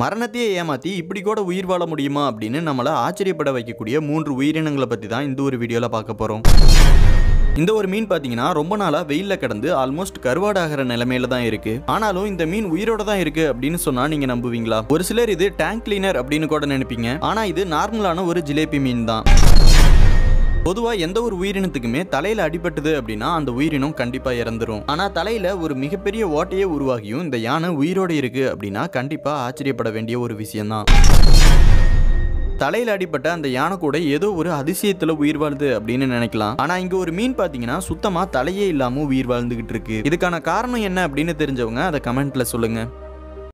மரணத்தையே ஏமாத்தி இப்படி கூட உயிர் வாழ முடியுமா அப்படின்னு நம்மளை ஆச்சரியப்பட வைக்கக்கூடிய மூன்று உயிரினங்களை பற்றி தான் இந்த ஒரு வீடியோவில் பார்க்க போகிறோம் இந்த ஒரு மீன் பார்த்தீங்கன்னா ரொம்ப நாளாக வெயிலில் கிடந்து ஆல்மோஸ்ட் கருவாடாகிற நிலைமையில தான் இருக்கு ஆனாலும் இந்த மீன் உயிரோட தான் இருக்கு அப்படின்னு சொன்னா நீங்க நம்புவீங்களா ஒரு சிலர் இது டேங்க் கிளீனர் அப்படின்னு கூட நினைப்பீங்க ஆனா இது நார்மலான ஒரு ஜிலேபி மீன் தான் பொதுவாக எந்த ஒரு உயிரினத்துக்குமே தலையில் அடிபட்டது அப்படின்னா அந்த உயிரினம் கண்டிப்பாக இறந்துரும் ஆனால் தலையில் ஒரு மிகப்பெரிய ஓட்டையே உருவாகியும் இந்த யானை உயிரோடு இருக்கு அப்படின்னா கண்டிப்பாக ஆச்சரியப்பட வேண்டிய ஒரு விஷயம்தான் தலையில் அடிப்பட்ட அந்த யானை கூட ஏதோ ஒரு அதிசயத்தில் உயிர் வாழுது அப்படின்னு நினைக்கலாம் ஆனால் இங்கே ஒரு மீன் பார்த்தீங்கன்னா சுத்தமாக தலையே இல்லாமல் உயிர் வாழ்ந்துகிட்டு இருக்கு இதுக்கான காரணம் என்ன அப்படின்னு தெரிஞ்சவங்க அதை கமெண்ட்ல சொல்லுங்க